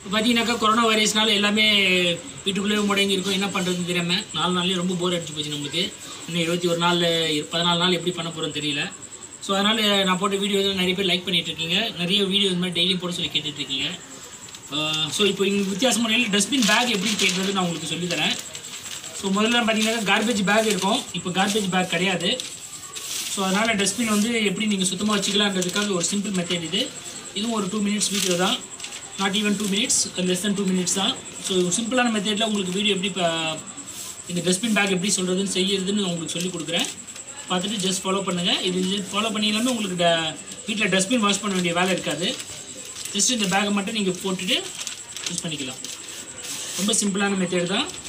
பார்த்தீங்கன்னாக்கா கொரோனா வைரஸ்னால எல்லாமே வீட்டுக்குள்ளேயே முடங்கி இருக்கும் என்ன பண்ணுறதுன்னு தெரியாமல் நாலு நாள்லேயே ரொம்ப போர் அடிச்சு போச்சு நம்மளுக்கு இன்னும் இருபத்தி ஒரு நாள் பதினாலு நாள் எப்படி பண்ண போகிறோன்னு தெரியல ஸோ அதனால் நான் போட்ட வீடியோ நிறைய பேர் லைக் பண்ணிட்டு இருக்கீங்க நிறைய வீடியோ இந்த மாதிரி டெய்லியும் போட சொல்லி கேட்டுட்டு இருக்கீங்க ஸோ இப்போ இங்கே வித்தியாசமான டஸ்ட்பின் பேக் எப்படி கேட்குறது நான் உங்களுக்கு சொல்லித்தரேன் ஸோ முதல்ல பார்த்தீங்கன்னா கார்பேஜ் பேக் இருக்கும் இப்போ கார்பேஜ் பேக் கிடையாது ஸோ அதனால் டஸ்ட்பின் வந்து எப்படி நீங்கள் சுத்தமாக வச்சுக்கலான்றதுக்காக ஒரு சிம்பிள் மெத்தட் இது இதுவும் ஒரு டூ மினிட்ஸ் வீடியோ தான் not even two minutes less than two minutes தான் ஸோ சிம்பிளான மெத்தடில் உங்களுக்கு வீடியோ எப்படி இப்போ இந்த டஸ்ட்பின் பேக் எப்படி சொல்கிறதுன்னு செய்யறதுன்னு உங்களுக்கு சொல்லிக் கொடுக்குறேன் பார்த்துட்டு ஜஸ்ட் ஃபாலோ பண்ணுங்கள் இது ஃபாலோ பண்ணிங்களாமே உங்களுக்கு ட வீட்டில் டஸ்ட்பின் வாஷ் பண்ண வேண்டிய வேலை இருக்காது ஜஸ்ட் இந்த பேக்கை மட்டும் நீங்கள் போட்டுட்டு யூஸ் பண்ணிக்கலாம் ரொம்ப சிம்பிளான மெத்தட் தான்